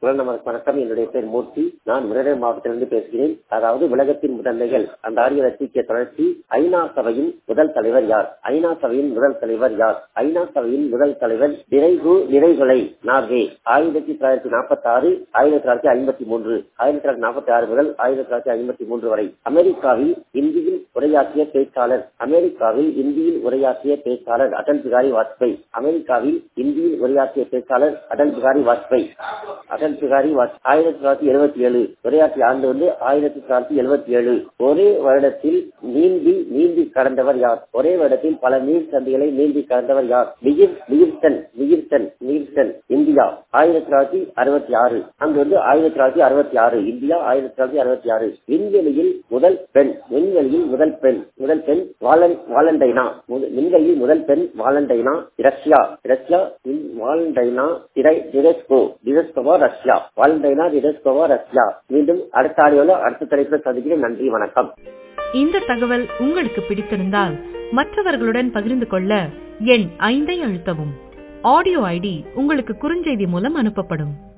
நமக்கு வணக்கம் என்னுடைய பேர் மூர்த்தி நான் விருதுநகர் மாவட்டத்திலிருந்து பேசுகிறேன் அதாவது உலகத்தின் முதன்மைகள் அந்த ஆரிய லட்சிய தொடர்ச்சி ஐநா சபையின் முதல் தலைவர் யார் ஐநா சபையின் முதல் தலைவர் யார் ஐநா சபையின் முதல் தலைவர் நிறைவு நிறைகளை நார்வே ஆயிரத்தி தொள்ளாயிரத்தி நாற்பத்தி ஆறு ஆயிரத்தி தொள்ளாயிரத்தி ஐம்பத்தி மூன்று ஆயிரத்தி தொள்ளாயிரத்தி நாற்பத்தி ஆறு முதல் ஆயிரத்தி தொள்ளாயிரத்தி ஐம்பத்தி மூன்று வரை அமெரிக்காவில் இந்தியில் உரையாற்றிய பேச்சாளர் அமெரிக்காவில் இந்தியில் உரையாற்றிய பேச்சாளர் அடல் பிகாரி வாஜ்பாய் அமெரிக்காவில் இந்தியில் உரையாற்றிய பேச்சாளர் அடல் பிகாரி வாஜ்பாய் அடல் பிகாரி வாஜ் ஆயிரத்தி தொள்ளாயிரத்தி எழுபத்தி ஏழு உரையாற்றிய ஆண்டு வந்து ஆயிரத்தி தொள்ளாயிரத்தி எழுபத்தி ஏழு ஒரே வருடத்தில் நீந்தி நீந்தி கடந்தவர் யார் ஒரே வருடத்தில் பல நீர் சந்தைகளை நீந்தி கடந்தவர் யார் மிகிர் மிகிர்டன் மிகிர்டன் மிகிர்டன் இந்தியா ஆயிரத்தி தொள்ளாயிரத்தி அறுபத்தி ஆறு அங்கு வந்து ஆயிரத்தி தொள்ளாயிரத்தி அறுபத்தி ஆறு இந்தியா ஆயிரத்தி தொள்ளாயிரத்தி அறுபத்தி ஆறு விண்வெளியில் முதல் பெண் விண்வெளியில் முதல் பெண் முதல் பெண் வாலன் வாலண்டைனா விண்வெளியில் முதல் பெண் வாலண்டைனா ரஷ்யா ரஷ்யா வாலண்டைனா டிரெஸ்கோ Tereshkova Russia Valentina Tereshkova Russia மீண்டும் அடுத்த ஆடியோல அடுத்த தலைப்பில் சந்திக்கிறேன் நன்றி வணக்கம் இந்த தகவல் உங்களுக்கு பிடித்திருந்தால் மற்றவர்களுடன் பகிர்ந்து கொள்ள எண் ஐந்தை அழுத்தவும் ஆடியோ ஐடி உங்களுக்கு குறுஞ்செய்தி மூலம் அனுப்பப்படும்